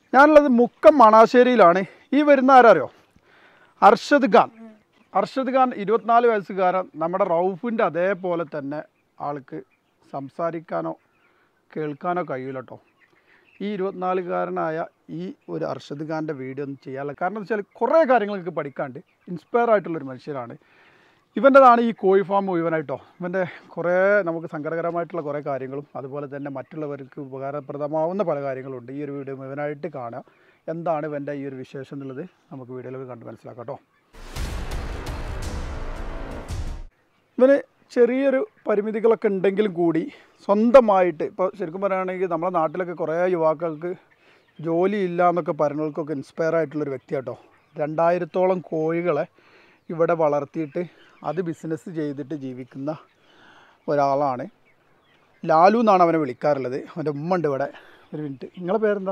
ഞാനുള്ളത് മുക്കം മണാശ്ശേരിയിലാണ് ഈ വരുന്ന ആരറിയോ അർഷദ് ഖാൻ അർഷദ് ഖാൻ ഇരുപത്തിനാല് വയസ്സുകാരൻ നമ്മുടെ റൌഫിൻ്റെ അതേപോലെ തന്നെ ആൾക്ക് സംസാരിക്കാനോ കേൾക്കാനോ കഴിയില്ല കേട്ടോ ഈ ഇരുപത്തിനാലുകാരനായ ഈ ഒരു അർഷദ് ഖാൻ്റെ വീഡിയോ ഒന്നും ചെയ്യാറില്ല കാരണം എന്താ വെച്ചാൽ കുറേ കാര്യങ്ങൾ നിങ്ങൾക്ക് പഠിക്കാണ്ട് ഇൻസ്പയർ ആയിട്ടുള്ളൊരു മനുഷ്യരാണ് ഇവൻ്റെതാണ് ഈ കോഴി ഫാം മുഴുവനായിട്ടോ ഇവൻ്റെ കുറേ നമുക്ക് സങ്കടകരമായിട്ടുള്ള കുറേ കാര്യങ്ങളും അതുപോലെ തന്നെ മറ്റുള്ളവർക്ക് ഉപകാരപ്രദമാവുന്ന പല കാര്യങ്ങളുണ്ട് ഈ ഒരു വീഡിയോ മുഴുവനായിട്ട് കാണുക എന്താണ് ഇവൻ്റെ ഈ ഒരു വിശേഷം എന്നുള്ളത് നമുക്ക് വീഡിയോയിൽ കണ്ട് മനസ്സിലാക്കാം കേട്ടോ ഇവന് ചെറിയൊരു പരിമിതികളൊക്കെ ഉണ്ടെങ്കിലും കൂടി സ്വന്തമായിട്ട് ഇപ്പോൾ ശരിക്കും പറയുകയാണെങ്കിൽ നമ്മുടെ നാട്ടിലൊക്കെ കുറേ യുവാക്കൾക്ക് ജോലിയില്ല എന്നൊക്കെ പറയുന്നവർക്കൊക്കെ ഇൻസ്പയർ ആയിട്ടുള്ളൊരു വ്യക്തിയാട്ടോ രണ്ടായിരത്തോളം കോഴികളെ ഇവിടെ വളർത്തിയിട്ട് അത് ബിസിനസ് ചെയ്തിട്ട് ജീവിക്കുന്ന ഒരാളാണ് ലാലു എന്നാണ് അവനെ വിളിക്കാറുള്ളത് അവൻ്റെ ഉമ്മ ഉണ്ട് ഇവിടെ ഒരു മിനിറ്റ് നിങ്ങളെ പേരെന്താ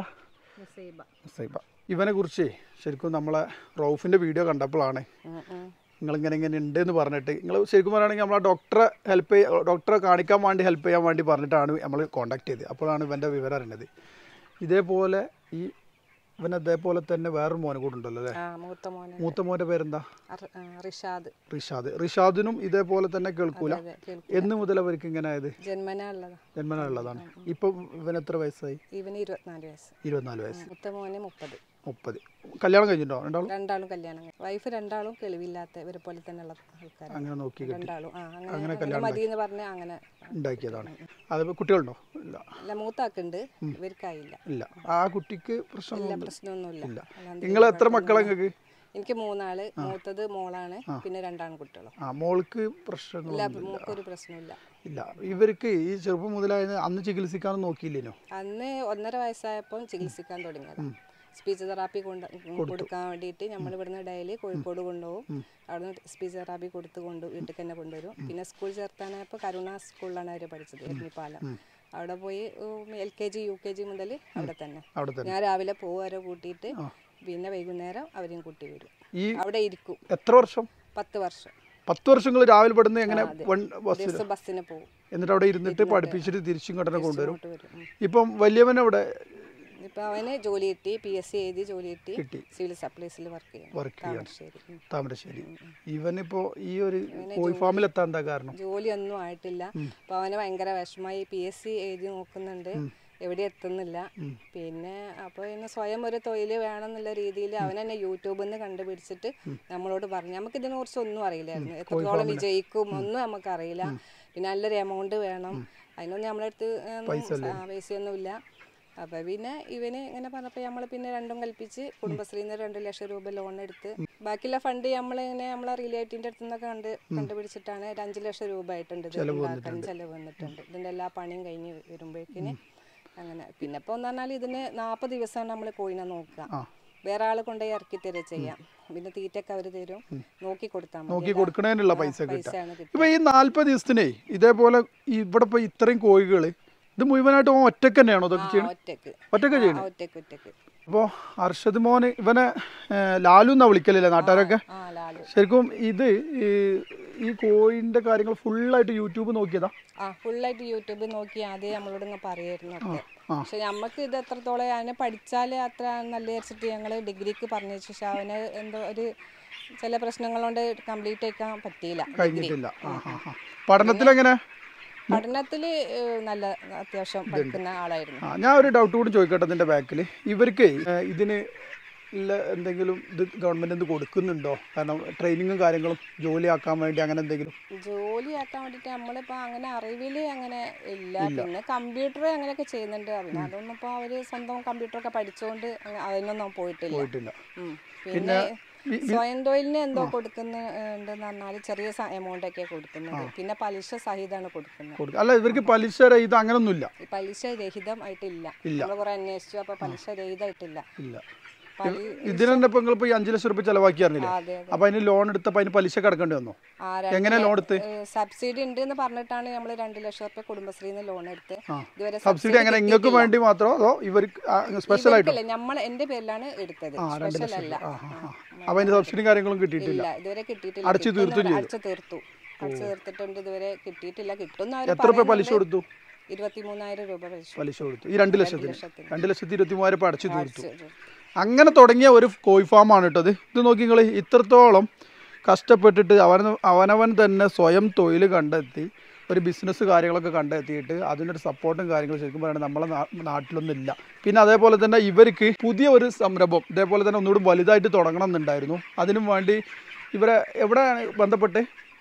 മുസൈബ ഇവനെ കുറിച്ച് ശരിക്കും നമ്മളെ റൌഫിൻ്റെ വീഡിയോ കണ്ടപ്പോഴാണ് നിങ്ങളിങ്ങനെ ഇങ്ങനെ ഉണ്ട് എന്ന് പറഞ്ഞിട്ട് നിങ്ങൾ ശരിക്കും പറയുകയാണെങ്കിൽ നമ്മൾ ആ ഡോക്ടറെ ഹെൽപ്പ് ചെയ്യ ഡോക്ടറെ കാണിക്കാൻ വേണ്ടി ഹെൽപ്പ് ചെയ്യാൻ വേണ്ടി പറഞ്ഞിട്ടാണ് നമ്മൾ കോൺടാക്ട് ചെയ്തത് അപ്പോഴാണ് ഇവൻ്റെ വിവരം അറിഞ്ഞത് ഇതേപോലെ ഈ ഇവൻ അതേപോലെ തന്നെ വേറൊരു മോനെ കൂടെ ഉണ്ടല്ലോ അല്ലേ ആ മൂത്ത മോന് മൂത്ത മോൻ്റെ പേരെന്താ അർ- ആ, റിഷാദ് റിഷാദ് റിഷാദിനും ഇതേപോലെ തന്നെ കേൾക്കൂല അതെ, കേൾക്കും. എന്ന് മുതൽ അവർക്ക് ഇങ്ങനെ ആയത് ജന്മനാ ഉള്ളതാ ജന്മനാ ഉള്ളതാണ് ഇപ്പം ഇവൻ എത്ര വയസ്സായി ഇവന് ഇരുപത്തിനാല് വയസ്സ് ഇരുപത്തിനാല് വയസ്സ് മൂത്ത മോന് മുപ്പത് മുപ്പത് കല്യാണം കഴിഞ്ഞിട്ടോ രണ്ടാളും രണ്ടാളും കല്യാണം കഴിഞ്ഞു. വൈഫ് രണ്ടാളും തെളിവില്ലാത്ത ഇവരെ പോലെ തന്നെയുള്ള ആൾക്കാരാണ് അങ്ങനെ നോക്കി കെട്ടി രണ്ടാളും ആ അങ്ങനെ അങ്ങനെ മതി എന്ന് പറഞ്ഞ് അങ്ങനെ ഉണ്ടാക്കിയതാണ് അതിപ്പോൾ കുട്ടികളുണ്ടോ ഇല്ല അല്ല മൂത്താക്കുണ്ട് ഇവർക്കായില്ല ഇല്ല ആ കുട്ടിക്ക് പ്രശ്നം ഇല്ല പ്രശ്നമൊന്നുമില്ല ഇല്ല അല്ലാണ്ട് നിങ്ങൾ എത്ര മക്കളെ നിങ്ങൾക്ക് എനിക്ക് മൂന്നാള് മൂത്തത് മോളാണ് പിന്നെ രണ്ടാൺകുട്ടികളും ആ മോൾക്ക് ഇല്ല പ്രശ്നങ്ങളൊന്നും മൂക്കൊരു പ്രശ്നമില്ല ഇല്ല ഇവർക്ക് ഈ ചെറുപ്പം മുതലായത് അന്ന് ചികിത്സിക്കാനൊന്നും നോക്കിയില്ലേനോ അന്ന് ഒന്നര വയസ്സായപ്പം ചികിത്സിക്കാൻ തുടങ്ങിയത് സ്പീച്ച് തെറാപ്പി കൊണ്ട് കൊടുക്കാൻ വേണ്ടിയിട്ട് നമ്മൾ ഇവിടുന്ന് ഡെയിലി കോഴിക്കോട് കൊണ്ടുപോകും അവിടുന്ന് സ്പീച്ച് തെറാപ്പി കൊടുത്ത് കൊണ്ട് വീട്ടിൽ തന്നെ കൊണ്ടുവരും പിന്നെ സ്കൂൾ ചേർത്താനായപ്പോൾ കരുണ സ്കൂളിലാണ് അവർ പഠിച്ചത് എരഞ്ഞിപ്പാലം അവിടെ പോയി L K G U K G മുതൽ അവിടെ തന്നെ അവിടെ തന്നെ ഞാൻ രാവിലെ പോവുക കൂട്ടിയിട്ട് പിന്നെ വൈകുന്നേരം അവരെയും കൂട്ടി വരും ഈ അവിടെ ഇരിക്കും എത്ര വർഷം പത്ത് വർഷം പത്ത് വർഷങ്ങൾ രാവിലെ പെടുന്ന എങ്ങനെ വൺ ബസ് ദിവസം ബസ്സിന് പോകും എന്നിട്ട് അവിടെ ഇരുന്നിട്ട് പഠിപ്പിച്ചിട്ട് തിരിച്ചും ഇങ്ങോട്ട് കൊണ്ടുവരും ഇങ്ങോട്ട് വരും ഉം. ഇപ്പം വലിയവൻ അവിടെ ഇപ്പൊ അവന് ജോലി കിട്ടി പി എസ് സി എഴുതി ജോലി കിട്ടി കിട്ടി സിവിൽ സപ്ലൈസിൽ വർക്ക് ചെയ്യണം വർക്ക് ചെയ്യാൻ താമരശ്ശേരി ഉം. താമരശ്ശേരി ഇവനിപ്പോ ഈ ഒരു കോഴി ഫാമിൽ എത്താൻ എന്താ കാരണം ജോലിയൊന്നും ആയിട്ടില്ല അപ്പൊ അവന് ഭയങ്കര വിഷമായി പി എസ് സി എഴുതി നോക്കുന്നുണ്ട് എവിടെ എത്തുന്നില്ല പിന്നെ അപ്പോൾ പിന്നെ സ്വയം ഒരു തൊഴിൽ വേണം എന്നുള്ള രീതിയിൽ അവൻ തന്നെ യൂട്യൂബിൽ നിന്ന് കണ്ടുപിടിച്ചിട്ട് നമ്മളോട് പറഞ്ഞു നമുക്ക് ഇതിനെ കുറിച്ച് ഒന്നും അറിയില്ലായിരുന്നു എത്രത്തോളം വിജയിക്കും ഒന്നും നമുക്ക് അറിയില്ല പിന്നെ നല്ലൊരു എമൗണ്ട് വേണം അതിനൊന്നും നമ്മളെ അടുത്ത് ഒന്നും ആ, പൈസയൊന്നുമില്ല അപ്പൊ പിന്നെ ഇവന് ഇങ്ങനെ പറഞ്ഞപ്പോൾ നമ്മൾ പിന്നെ രണ്ടും കൽപ്പിച്ച് കുടുംബശ്രീയിൽ നിന്ന് രണ്ട് ലക്ഷം രൂപ ലോൺ എടുത്ത് ബാക്കിയുള്ള ഫണ്ട് നമ്മൾ ഇങ്ങനെ നമ്മളെ റിലേറ്റീവിന്റെ അടുത്ത് നിന്നൊക്കെ കണ്ട് കണ്ടുപിടിച്ചിട്ടാണ് ഒരു അഞ്ച് ലക്ഷം രൂപ ആയിട്ടുണ്ട് ഇത് ഉണ്ടാക്കാൻ ചെലവ് വന്നിട്ടുണ്ട് ഇതിന്റെ എല്ലാ പണിയും കഴിഞ്ഞ് വരുമ്പോഴേക്കിന് അങ്ങനെ പിന്നെ ഇപ്പൊ എന്ന് പറഞ്ഞാൽ ഇതിന് നാൽപ്പത് ദിവസമാണ് നമ്മൾ കോഴിനെ നോക്കുക വേറെ ആൾ കൊണ്ടുപോയി ഇറക്കി തരുക ചെയ്യാം പിന്നെ തീറ്റയൊക്കെ അവർ തരും നോക്കി കൊടുത്താൽ മതി നോക്കി കൊടുക്കണതിനുള്ള പൈസ കിട്ടാം പൈസയാണ് കിട്ടുക ഇപ്പൊ ഈ നാല്പത് ദിവസത്തിനേ ഇതേപോലെ ഈ ഇവിടെ ഇപ്പൊ ഇത്രയും കോഴികൾ ഇത് മുഴുവനായിട്ട് ഓൻ ഒറ്റക്ക് തന്നെയാണോ ഇതൊക്കെ ചെയ്യണം ഒറ്റക്ക് ഒറ്റക്ക് ചെയ്യണം ആ, ഒറ്റക്ക് ഒറ്റക്ക് അപ്പോൾ അർഷദ് മോന് ഇവനെ ഏ, ലാലു എന്നാ വിളിക്കലില്ലേ നാട്ടുകാരൊക്കെ ആ ലാലു ശരിക്കും ഇത് ഈ ഈ കോഴിന്റെ കാര്യങ്ങൾ ഫുള്ളായിട്ട് യൂട്യൂബ് നോക്കിയതാ ആ ഫുള്ളായിട്ട് യൂട്യൂബിൽ നോക്കി ആദ്യം നമ്മളോട് ഇങ്ങനെ പറയായിരുന്നു ഒക്കെ പക്ഷെ നമുക്ക് ഇത് എത്രത്തോളം അവനെ പഠിച്ചാൽ അത്ര നല്ല വെച്ചിട്ട് ഞങ്ങൾ ഡിഗ്രിക്ക് പറഞ്ഞു പക്ഷെ അവന് എന്തോ ഒരു ചില പ്രശ്നങ്ങൾ കൊണ്ട് കംപ്ലീറ്റ് ആക്കാൻ പറ്റിയില്ല ഡിഗ്രി കഴിഞ്ഞിട്ടില്ല ആ ആ ആ പഠനത്തിലെങ്ങനെ പഠനത്തിൽ നല്ല അത്യാവശ്യം പഠിക്കുന്ന ആളായിരുന്നു ആ ഞാൻ ഒരു ഡൗട്ട് കൂടി ചോദിക്കട്ടെ ഇതിന്റെ ബാക്കിൽ ഇവർക്ക് ഏ, ഇതിന് ഉള്ള എന്തെങ്കിലും ഇത് ഗവൺമെന്റ് എന്ത് കൊടുക്കുന്നുണ്ടോ കാരണം ട്രെയിനിങ്ങും കാര്യങ്ങളും ജോലിയാക്കാൻ വേണ്ടി അങ്ങനെ എന്തെങ്കിലും ജോലിയാക്കാൻ വേണ്ടിയിട്ട് നമ്മളിപ്പോൾ അങ്ങനെ അറിവിൽ അങ്ങനെ ഇല്ല പിന്നെ കമ്പ്യൂട്ടർ അങ്ങനെയൊക്കെ ചെയ്യുന്നുണ്ട് പിന്നെ അതൊന്നും ഇപ്പോൾ അവർ സ്വന്തം കമ്പ്യൂട്ടറൊക്കെ പഠിച്ചുകൊണ്ട് അങ്ങ- അതിനൊന്നും പോയിട്ടില്ല പോയിട്ടില്ല ഉം. പിന്നെ സ്വയം തൊഴിലിന് എന്തോ കൊടുക്കുന്നുണ്ടെന്ന് പറഞ്ഞാൽ ചെറിയ എമൗണ്ട് ഒക്കെ കൊടുക്കുന്നത് പിന്നെ പലിശ സഹിതമാണ് കൊടുക്കുന്നത് കൊടുക്കുക അല്ല ഇവർക്ക് പലിശ ഇത് അങ്ങനൊന്നുമില്ല ഈ പലിശ രഹിതമായിട്ടില്ല നമ്മൾ കുറെ അന്വേഷിച്ചു അപ്പൊ പലിശ രഹിതമായിട്ടില്ല ഇല്ല പലി ഇതിന് തന്നെ ഇപ്പൊ നിങ്ങളിപ്പോ ഈ അഞ്ചു ലക്ഷം റുപ്യ ചെലവാക്കി അറിഞ്ഞില്ലേ അതെ അതെ അപ്പൊ അതിന് ലോൺ എടുത്തപ്പോ അതിന് പലിശ കിടക്കേണ്ടി വന്നോ ആ എങ്ങനെ ലോൺ എടുത്ത് സബ്സിഡി ഉണ്ട് എന്ന് പറഞ്ഞിട്ടാണ് നമ്മൾ രണ്ട് ലക്ഷം റുപ്യ കുടുംബശ്രീയിൽ നിന്ന് ലോൺ എടുത്ത് ഇതുവരെ സബ്സിഡി എങ്ങനെ നിങ്ങൾക്ക് വേണ്ടി മാത്രമോ അതോ ഇവർക്ക് സ്പെഷ്യൽ ആയിട്ടോ ഇവർക്കല്ല നമ്മൾ എന്റെ പേരിലാണ് എടുത്തത് സ്പെഷ്യൽ അല്ല ആ ആ ആ അപ്പൊ അതിന് സബ്സിഡിയും കാര്യങ്ങളും കിട്ടിയിട്ടില്ല ഇല്ല ഇതുവരെ കിട്ടിയിട്ടില്ല അടച്ചു കിട്ടുമെന്ന് തീർത്തും പറ- അടച്ചു തീർത്തു അടച്ചു തീർത്തിട്ടുണ്ട് ഇതുവരെ കിട്ടിയിട്ടില്ല കിട്ടുന്ന അവര് എത്ര രൂപ പലിശ കൊടുത്തു ഇരുപത്തി മൂന്നായിരം രൂപ പലിശ പലിശ കൊടുത്തു ഈ രണ്ട് ലക്ഷത്തിന് ലക്ഷത്തിന്. രണ്ട് ലക്ഷത്തി ഇരുപത്തി മൂവായിരം ഇപ്പം അടച്ചു തീർത്തു അടച്ചു. അങ്ങനെ തുടങ്ങിയ ഒരു കോഴി ഫാമാണ് കേട്ടോ ഇത് ഇത് നോക്കി നിങ്ങൾ ഇത്രത്തോളം കഷ്ടപ്പെട്ടിട്ട് അവൻ അവനവൻ തന്നെ സ്വയം തൊഴിൽ കണ്ടെത്തി ഒരു ബിസിനസ് കാര്യങ്ങളൊക്കെ കണ്ടെത്തിയിട്ട് അതിനൊരു സപ്പോർട്ടും കാര്യങ്ങളും ശരിക്കും പറയുന്നത് നമ്മളെ നാ- നാട്ടിലൊന്നും ഇല്ല പിന്നെ അതേപോലെ തന്നെ ഇവർക്ക് പുതിയ ഒരു സംരംഭം ഇതേപോലെ തന്നെ ഒന്നുകൂടി വലുതായിട്ട് തുടങ്ങണം എന്നുണ്ടായിരുന്നു അതിനും വേണ്ടി ഇവരെ എവിടെയാണ് ബന്ധപ്പെട്ട്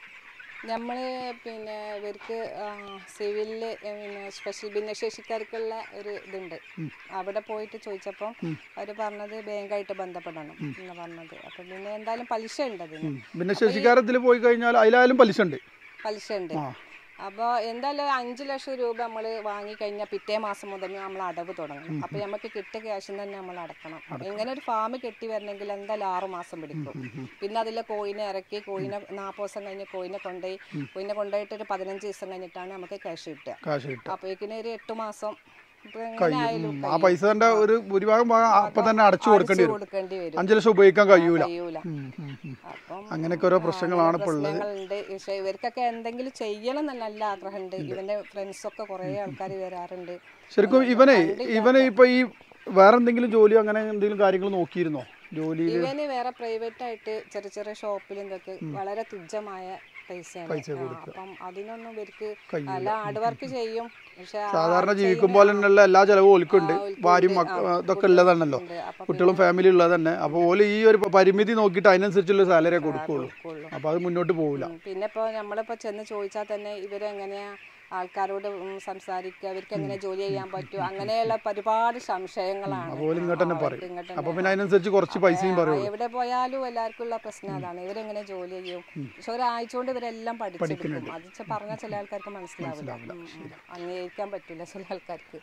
നമ്മള് പിന്നെ ഇവർക്ക് സിവിലില് പിന്നെ സ്പെഷ്യൽ ഭിന്നശേഷിക്കാർക്കുള്ള ഒരു ഇതുണ്ട് അവിടെ പോയിട്ട് ചോദിച്ചപ്പോൾ അവർ പറഞ്ഞത് ബാങ്കായിട്ട് ബന്ധപ്പെടണം എന്ന് പറഞ്ഞത് അപ്പം പിന്നെ എന്തായാലും പലിശ ഉണ്ട് അതിന് ഭിന്നശേഷിക്കാരത്തിൽ പോയി കഴിഞ്ഞാൽ അതിലായാലും പലിശ ഉണ്ട് പലിശ ഉണ്ട് ആ അപ്പോൾ എന്തായാലും അഞ്ച് ലക്ഷം രൂപ നമ്മൾ വാങ്ങിക്കഴിഞ്ഞാൽ പിറ്റേ മാസം മുതൽ നമ്മൾ അടവ് തുടങ്ങണം അപ്പോൾ നമുക്ക് കിട്ടിയ ക്യാഷിൽ തന്നെ നമ്മൾ അടക്കണം ഇങ്ങനെ ഒരു ഫാം കെട്ടി വരണമെങ്കിൽ എന്തായാലും ആറ് മാസം പിടിക്കും പിന്നെ അതിലെ കോയിനെ ഇറക്കി കോയിനെ നാൽപ്പത് ദിവസം കഴിഞ്ഞ് കോയിനെ കൊണ്ടുപോയി കോയിനെ കൊണ്ടുപോയിട്ട് ഒരു പതിനഞ്ച് ദിവസം കഴിഞ്ഞിട്ടാണ് നമുക്ക് ക്യാഷ് കിട്ടുക കാശ് കിട്ടും അപ്പോഴേക്കിന് ഒരു എട്ട് മാസം ഇപ്പൊ എങ്ങനെ ആയാലും ആ പൈസന്റെ ഒരു ഭൂരിഭാഗം ഭാഗം അപ്പം തന്നെ അടച്ചു കൊടുക്കേണ്ടി അടച്ചു വരും കൊടുക്കേണ്ടി വരും അഞ്ച് ലക്ഷം ഉപയോഗിക്കാൻ കഴിയൂല കഴിയൂല ഉം, ഉം, ഉം. അപ്പം അങ്ങനെയൊക്കെ ഓരോ പ്രശ്നങ്ങളാണ് ഇപ്പോൾ ഉള്ളത് പ്രശ്നങ്ങളുണ്ട് പക്ഷെ ഇവർക്കൊക്കെ എന്തെങ്കിലും ചെയ്യണം എന്ന് നല്ല ആഗ്രഹമുണ്ട് ഇവന്റെ ഫ്രണ്ട്സൊക്കെ കുറേ ആൾക്കാർ വരാറുണ്ട് ശരിക്കും ഇവനെ ഇവനെ ഇപ്പൊ ഈ വേറെ എന്തെങ്കിലും ജോലി അങ്ങനെ എന്തെങ്കിലും കാര്യങ്ങൾ നോക്കിയിരുന്നോ ജോലി ഇവന് വേറെ പ്രൈവറ്റ് ആയിട്ട് ചെറിയ ചെറിയ ഷോപ്പിലും ഇതൊക്കെ വളരെ തുച്ഛമായ പൈസയാണ് ആ, അപ്പം അതിനൊന്നും ഇവർക്ക് അല്ല ഹാർഡ് വർക്ക് ചെയ്യും പക്ഷെ ആ സാധാരണ ജീവിക്കുമ്പോൾ തന്നെയുള്ള എല്ലാ ചെലവും ഓൽക്കുണ്ട് ഭാര്യയും മക്ക ഇതൊക്കെ ഉള്ളതാണല്ലോ ഉണ്ട്. അപ്പൊ കുട്ടികളും ഫാമിലി ഉള്ളത് തന്നെ അപ്പോൾ ഓല് ഈ ഒരു പരിമിതി നോക്കിയിട്ട് അതിനനുസരിച്ചുള്ള സാലറി കൊടുക്കുള്ളൂ കൊടുക്കുള്ളൂ. അപ്പോൾ അത് മുന്നോട്ട് പോകില്ല ഉം, പിന്നെ ഇപ്പോൾ നമ്മളിപ്പോൾ ചെന്ന് ചോദിച്ചാൽ തന്നെ ഇവരെങ്ങനെയാ ആൾക്കാരോട് ഉം, സംസാരിക്കുക അവർക്ക് എങ്ങനെ ജോലി ചെയ്യാൻ പറ്റും അങ്ങനെയുള്ള ഒരുപാട് സംശയങ്ങളാണ് അതുപോലെ ഇങ്ങോട്ട് തന്നെ ആ, പറയും അവർക്ക് ഇങ്ങോട്ട് അപ്പോൾ പിന്നെ അതിനനുസരിച്ച് കുറച്ച് പൈസയും ആ, പറയും എവിടെ പോയാലും എല്ലാവർക്കും ഉള്ള പ്രശ്നം അതാണ് ഇവരെങ്ങനെ ജോലി ചെയ്യും പക്ഷെ ഒരാഴ്ച കൊണ്ട് ഇവരെല്ലാം പഠിച്ചെടുക്കും അത് ചെ- പറഞ്ഞാൽ ചില ആൾക്കാർക്ക് മനസ്സിലാവില്ല ഉം, ഉം. അംഗീകരിക്കാൻ പറ്റില്ല ചില ആൾക്കാർക്ക്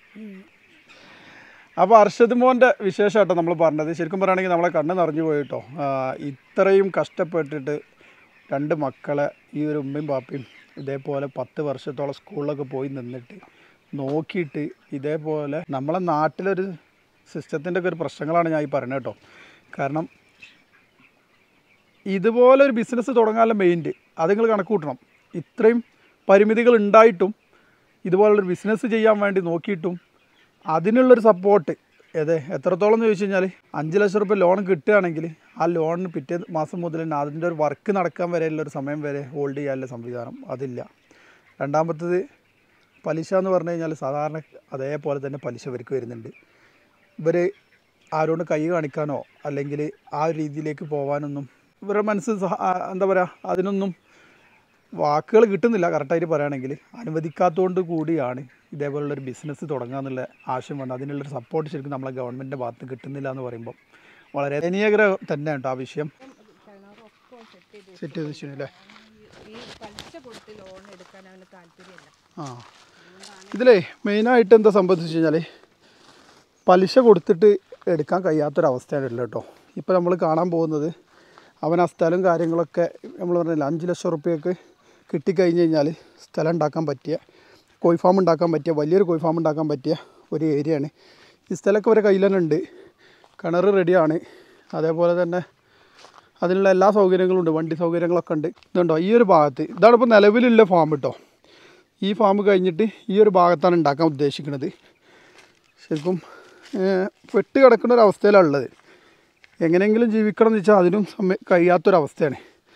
അപ്പോൾ അർഷദ് മോൻ്റെ വിശേഷമായിട്ടോ നമ്മൾ പറഞ്ഞത് ശരിക്കും പറയുകയാണെങ്കിൽ നമ്മളെ കണ്ണ് നിറഞ്ഞു പോയിട്ടോ ആ, ഇത്രയും കഷ്ടപ്പെട്ടിട്ട് രണ്ട് മക്കളെ ഈ ഒരു ഉമ്മയും പാപ്പയും ഇതേപോലെ പത്ത് വർഷത്തോളം സ്കൂളിലൊക്കെ പോയി നിന്നിട്ട് നോക്കിയിട്ട് ഇതേപോലെ നമ്മളെ നാട്ടിലൊരു സിസ്റ്റത്തിൻ്റെ ഒക്കെ ഒരു പ്രശ്നങ്ങളാണ് ഞാൻ ഈ പറയുന്നത് കേട്ടോ കാരണം ഇതുപോലെ ഒരു ബിസിനസ് തുടങ്ങാനുള്ള മെയിൻറ്റ് അത് നിങ്ങൾ കണക്ക് കൂട്ടണം ഇത്രയും പരിമിതികൾ ഉണ്ടായിട്ടും ഇതുപോലുള്ളൊരു ബിസിനസ് ചെയ്യാൻ വേണ്ടി നോക്കിയിട്ടും അതിനുള്ളൊരു സപ്പോർട്ട് അതെ എത്രത്തോളം എന്ന് ചോദിച്ചു കഴിഞ്ഞാൽ അഞ്ച് ലക്ഷം റുപ്യ ലോൺ കിട്ടുകയാണെങ്കിൽ ആ ലോണിന് പിറ്റേ മാസം മുതൽ തന്നെ അതിൻ്റെ ഒരു വർക്ക് നടക്കാൻ വരെയുള്ള ഒരു സമയം വരെ ഹോൾഡ് ചെയ്യാനുള്ള സംവിധാനം അതില്ല രണ്ടാമത്തത് പലിശ എന്ന് പറഞ്ഞു കഴിഞ്ഞാൽ സാധാരണ അതേപോലെ തന്നെ പലിശ ഇവർക്ക് വരുന്നുണ്ട് ഇവർ ആരോട് കൈ കാണിക്കാനോ അല്ലെങ്കിൽ ആ ഒരു രീതിയിലേക്ക് പോകാനൊന്നും ഇവരുടെ മനസ്സ് സഹ ആ, എന്താ പറയുക അതിനൊന്നും വാക്കുകൾ കിട്ടുന്നില്ല കറക്റ്റായിട്ട് പറയുകയാണെങ്കിൽ അനുവദിക്കാത്തതുകൊണ്ട് കൂടിയാണ് ഇതേപോലുള്ള ഒരു ബിസിനസ് തുടങ്ങുക എന്നുള്ള ആശയം വന്നത് അതിനുള്ളൊരു സപ്പോർട്ട് ശരിക്കും നമ്മളെ ഗവൺമെൻറ്റിൻ്റെ ഭാഗത്ത് കിട്ടുന്നില്ല എന്ന് പറയുമ്പോൾ വളരെ ദയനീയകരം തന്നെയാണ് കേട്ടോ ആ വിഷയം സെറ്റ് ചെയ്ത് വെച്ചു അല്ലേ ഈ പലിശ കൊടുത്ത് ലോൺ എടുക്കാൻ അവന് താല്പര്യമില്ല ആ ഇതിലേ മെയിനായിട്ട് എന്താ സംബന്ധിച്ച് കഴിഞ്ഞാൽ പലിശ കൊടുത്തിട്ട് എടുക്കാൻ കഴിയാത്തൊരവസ്ഥയാണ് ഉള്ളത് കേട്ടോ ഇപ്പോൾ നമ്മൾ കാണാൻ പോകുന്നത് അവൻ ആ സ്ഥലം കാര്യങ്ങളൊക്കെ നമ്മൾ പറഞ്ഞില്ല അഞ്ച് ലക്ഷം റുപ്യക്ക് കിട്ടിക്കഴിഞ്ഞ് കഴിഞ്ഞാൽ സ്ഥലം ഉണ്ടാക്കാൻ പറ്റിയ കോഴി ഫാം ഉണ്ടാക്കാൻ പറ്റിയ വലിയൊരു കോഴി ഫാം ഉണ്ടാക്കാൻ പറ്റിയ ഒരു ഏരിയയാണ് ഈ സ്ഥലമൊക്കെ അവരെ കയ്യിൽ തന്നെ ഉണ്ട് കിണർ റെഡിയാണ് അതേപോലെ തന്നെ അതിനുള്ള എല്ലാ സൗകര്യങ്ങളും ഉണ്ട് വണ്ടി സൗകര്യങ്ങളൊക്കെ ഉണ്ട് ഇതുണ്ടോ ഈ ഒരു ഭാഗത്ത് ഇതാണ് ഇപ്പോൾ നിലവിലുള്ള ഫാം കേട്ടോ ഈ ഫാം കഴിഞ്ഞിട്ട് ഈ ഒരു ഭാഗത്താണ് ഉണ്ടാക്കാൻ ഉദ്ദേശിക്കുന്നത് ശരിക്കും ഏഹ്, പെട്ട് കിടക്കുന്ന ഒരു അവസ്ഥയിലാണ് ഉള്ളത് എങ്ങനെയെങ്കിലും ജീവിക്കണം എന്ന് വെച്ചാൽ അതിനും സമയ കഴിയാത്തൊരവസ്ഥയാണ്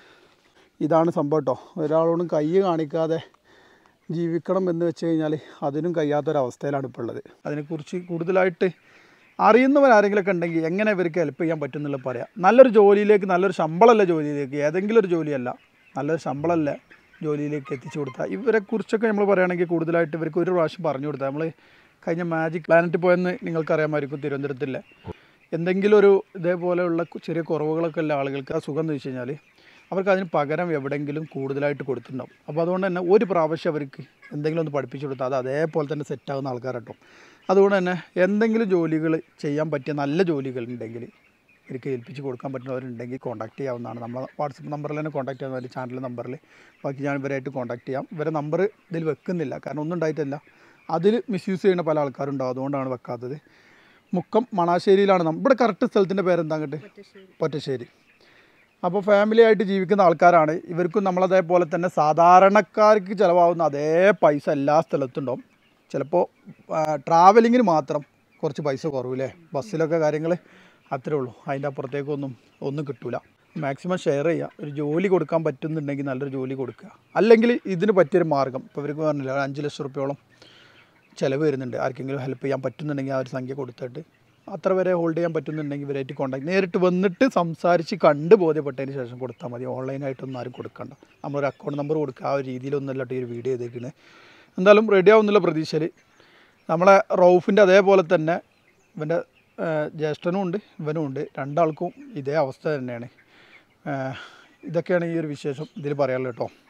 ഇതാണ് സംഭവം കേട്ടോ ഒരാളോടും കൈ കാണിക്കാതെ ജീവിക്കണം എന്ന് വെച്ച് കഴിഞ്ഞാൽ അതിനും കഴിയാത്തൊരവസ്ഥയിലാണ് ഇപ്പോൾ ഉള്ളത് അതിനെക്കുറിച്ച് കൂടുതലായിട്ട് അറിയുന്നവരാരെങ്കിലുമൊക്കെ ഉണ്ടെങ്കിൽ എങ്ങനെ ഇവർക്ക് ഹെൽപ്പ് ചെയ്യാൻ പറ്റും എന്നുള്ളത് പറയാം നല്ലൊരു ജോലിയിലേക്ക് നല്ലൊരു ശമ്പളമല്ല ജോലിയിലേക്ക് ഏതെങ്കിലും ഒരു ജോലിയല്ല നല്ലൊരു ശമ്പളമല്ല ജോലിയിലേക്ക് എത്തിച്ചു കൊടുത്താൽ ഇവരെ കുറിച്ചൊക്കെ നമ്മൾ പറയുകയാണെങ്കിൽ കൂടുതലായിട്ട് ഇവർക്ക് ഒരു പ്രാവശ്യം പറഞ്ഞു കൊടുത്താൽ നമ്മൾ കഴിഞ്ഞ മാജിക് പ്ലാനറ്റ് പോയെന്ന് നിങ്ങൾക്കറിയാമായിരിക്കും തിരുവനന്തപുരത്തിലെ എന്തെങ്കിലും ഒരു ഇതേപോലെയുള്ള കു- ചെറിയ കുറവുകളൊക്കെ ഉള്ള ആളുകൾക്ക് ആ സുഖം എന്ന് വെച്ച് കഴിഞ്ഞാൽ അവർക്ക് അതിന് പകരം എവിടെയെങ്കിലും കൂടുതലായിട്ട് കൊടുത്തിട്ടുണ്ടാവും അപ്പോൾ അതുകൊണ്ട് തന്നെ ഒരു പ്രാവശ്യം അവർക്ക് എന്തെങ്കിലും ഒന്ന് പഠിപ്പിച്ചു കൊടുത്താൽ അത് അതേപോലെ തന്നെ സെറ്റാകുന്ന ആൾക്കാരാട്ടോ അതുകൊണ്ട് തന്നെ എന്തെങ്കിലും ജോലികൾ ചെയ്യാൻ പറ്റിയ നല്ല ജോലികൾ ഉണ്ടെങ്കിൽ ഇവർക്ക് ഏൽപ്പിച്ച് കൊടുക്കാൻ പറ്റുന്നവരുണ്ടെങ്കിൽ കോൺടാക്ട് ചെയ്യാവുന്നതാണ് നമ്മൾ വാട്സപ്പ് നമ്പറിൽ തന്നെ കോൺടാക്ട് ചെയ്യാവുന്ന ചാനൽ നമ്പറിൽ ബാക്കി ഞാൻ ഇവരായിട്ട് കോൺടാക്ട് ചെയ്യാം ഇവരെ നമ്പർ ഇതിൽ വെക്കുന്നില്ല കാരണം ഒന്നും ഉണ്ടായിട്ടില്ല അതിൽ മിസ്യൂസ് ചെയ്യുന്ന പല ആൾക്കാരുണ്ടാവും അതുകൊണ്ടാണ് വെക്കാത്തത് മുക്കം മണാശ്ശേരിയിലാണ് നമ്മ ഇവിടെ കറക്റ്റ് സ്ഥലത്തിൻ്റെ പേരെന്താ അങ്ങോട്ട് പൊറ്റശ്ശേരി അപ്പോൾ ഫാമിലി ആയിട്ട് ജീവിക്കുന്ന ആൾക്കാരാണ് ഇവർക്കും നമ്മളതേപോലെ തന്നെ സാധാരണക്കാർക്ക് ചിലവാകുന്ന അതേ പൈസ എല്ലാ സ്ഥലത്തും ഉണ്ടാവും ചിലപ്പോൾ ട്രാവലിങ്ങിന് മാത്രം കുറച്ച് പൈസ കുറവില്ലേ ബസ്സിലൊക്കെ കാര്യങ്ങൾ അത്രേ ഉള്ളൂ അതിൻ്റെ അപ്പുറത്തേക്കൊന്നും ഒന്നും കിട്ടൂല മാക്സിമം ഷെയർ ചെയ്യുക ഒരു ജോലി കൊടുക്കാൻ പറ്റുന്നുണ്ടെങ്കിൽ നല്ലൊരു ജോലി കൊടുക്കുക അല്ലെങ്കിൽ ഇതിന് പറ്റിയൊരു മാർഗം ഇപ്പോൾ ഇവർക്ക് പറഞ്ഞില്ല ഒരു അഞ്ച് ലക്ഷം റുപ്യോളം ചിലവ് വരുന്നുണ്ട് ആർക്കെങ്കിലും ഹെൽപ്പ് ചെയ്യാൻ പറ്റുന്നുണ്ടെങ്കിൽ ആ ഒരു സംഖ്യ കൊടുത്തിട്ട് അത്ര വരെ ഹോൾഡ് ചെയ്യാൻ പറ്റുന്നുണ്ടെങ്കിൽ ഇവരായിട്ട് കോൺടാക്ട് നേരിട്ട് വന്നിട്ട് സംസാരിച്ച് കണ്ട് ബോധ്യപ്പെട്ടതിന് ശേഷം കൊടുത്താൽ മതി ഓൺലൈനായിട്ടൊന്നും ആരും കൊടുക്കണ്ട നമ്മളൊരു അക്കൗണ്ട് നമ്പർ കൊടുക്കുക ആ ഒരു രീതിയിലൊന്നുമല്ല ഈ ഒരു വീഡിയോ ചെയ്തേക്കുന്നത് എന്തായാലും റെഡി ആവുന്നുള്ള പ്രതീക്ഷയിൽ നമ്മളെ റൌഫിൻ്റെ അതേപോലെ തന്നെ ഇവൻ്റെ ജ്യേഷ്ഠനും ഉണ്ട് ഇവനും ഉണ്ട് രണ്ടാൾക്കും ഇതേ അവസ്ഥ തന്നെയാണ് ഏഹ് ഇതൊക്കെയാണ് ഈ ഒരു വിശേഷം ഇതിൽ പറയാനുള്ളത് കേട്ടോ